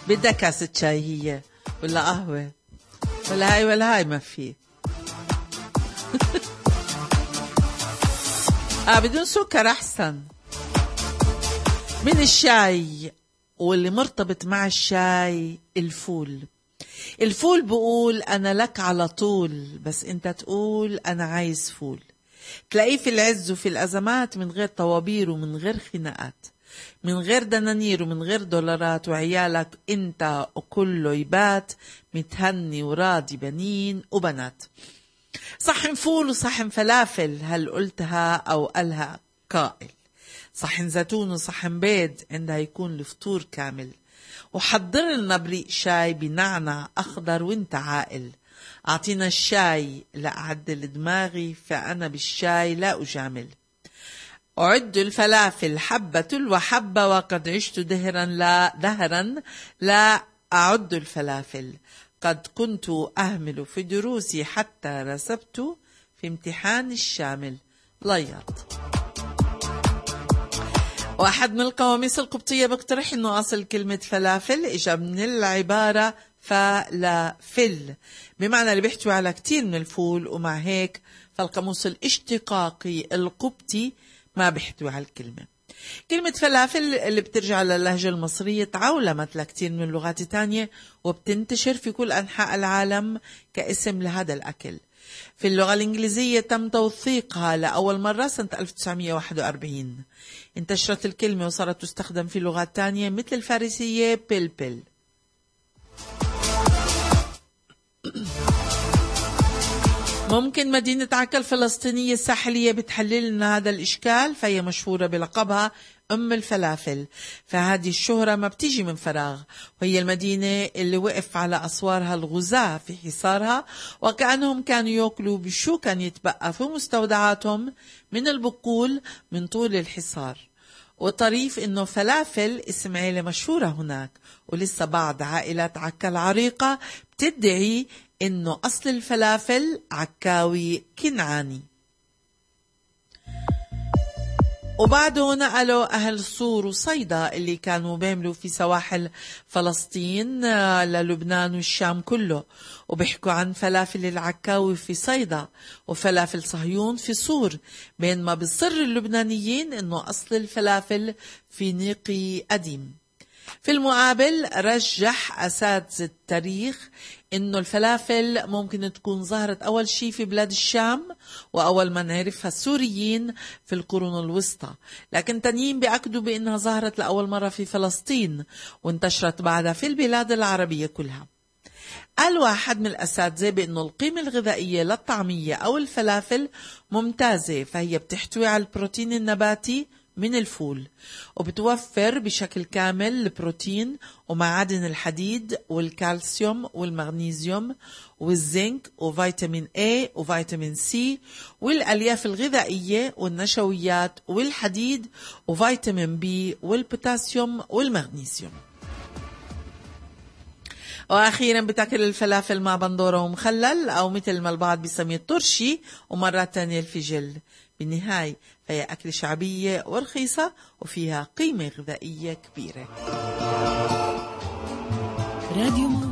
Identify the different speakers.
Speaker 1: بدها كاسة شاي هي ولا قهوة ولا هاي ولا هاي ما في اه بدون سكر احسن من الشاي واللي مرتبط مع الشاي الفول الفول بقول أنا لك على طول بس أنت تقول أنا عايز فول تلاقيه في العز وفي الأزمات من غير طوابير ومن غير خناقات من غير دنانير ومن غير دولارات وعيالك انت وكله يبات متهني وراضي بنين وبنات صحن فول وصحن فلافل هل قلتها أو قالها قائل صحن زيتون وصحن بيض عندها يكون الفطور كامل وحضر لنا بريق شاي بنعنع أخضر وانت عاقل أعطينا الشاي لأعدل دماغي فأنا بالشاي لا أجامل أعد الفلافل حبة وحبة وقد عشت دهرا لا دهرا لا أعد الفلافل قد كنت أهمل في دروسي حتى رسبت في امتحان الشامل ليط واحد من القواميس القبطية بيقترح انه اصل كلمة فلافل اجا من العبارة فلافل بمعنى اللي بيحتوي على كتير من الفول ومع هيك فالقاموس الاشتقاقي القبطي ما بيحتوي على الكلمة كلمة فلافل اللي بترجع للهجة المصرية تعولمت لكتير من اللغات الثانية وبتنتشر في كل أنحاء العالم كاسم لهذا الأكل في اللغة الإنجليزية تم توثيقها لأول مرة سنة 1941 انتشرت الكلمة وصارت تستخدم في لغات تانية مثل الفارسية بيل بيل ممكن مدينة عكا الفلسطينية الساحلية بتحلل لنا هذا الإشكال فهي مشهورة بلقبها أم الفلافل فهذه الشهرة ما بتيجي من فراغ وهي المدينة اللي وقف على أسوارها الغزاة في حصارها وكأنهم كانوا يأكلوا بشو كان يتبقى في مستودعاتهم من البقول من طول الحصار وطريف انه فلافل اسم عيلة مشهورة هناك ولسه بعض عائلات عكا العريقة بتدعي انه اصل الفلافل عكاوي كنعاني وبعده نقلوا أهل صور وصيدا اللي كانوا بيعملوا في سواحل فلسطين آه، للبنان والشام كله وبيحكوا عن فلافل العكاوي في صيدا وفلافل صهيون في صور بينما بصر اللبنانيين انه اصل الفلافل في نيقي قديم في المقابل رجح أساتذة التاريخ إنه الفلافل ممكن تكون ظهرت أول شيء في بلاد الشام وأول ما نعرفها السوريين في القرون الوسطى لكن تانيين بيأكدوا بأنها ظهرت لأول مرة في فلسطين وانتشرت بعدها في البلاد العربية كلها قال واحد من الأساتذة بأنه القيمة الغذائية للطعمية أو الفلافل ممتازة فهي بتحتوي على البروتين النباتي من الفول وبتوفر بشكل كامل البروتين ومعادن الحديد والكالسيوم والمغنيسيوم والزنك وفيتامين A وفيتامين C والألياف الغذائية والنشويات والحديد وفيتامين B والبوتاسيوم والمغنيسيوم واخيرا بتاكل الفلافل مع بندوره ومخلل او مثل ما البعض بيسميه الطرشي ومرات تانية الفجل بالنهاية فهي أكلة شعبية ورخيصة وفيها قيمة غذائية كبيرة
Speaker 2: راديو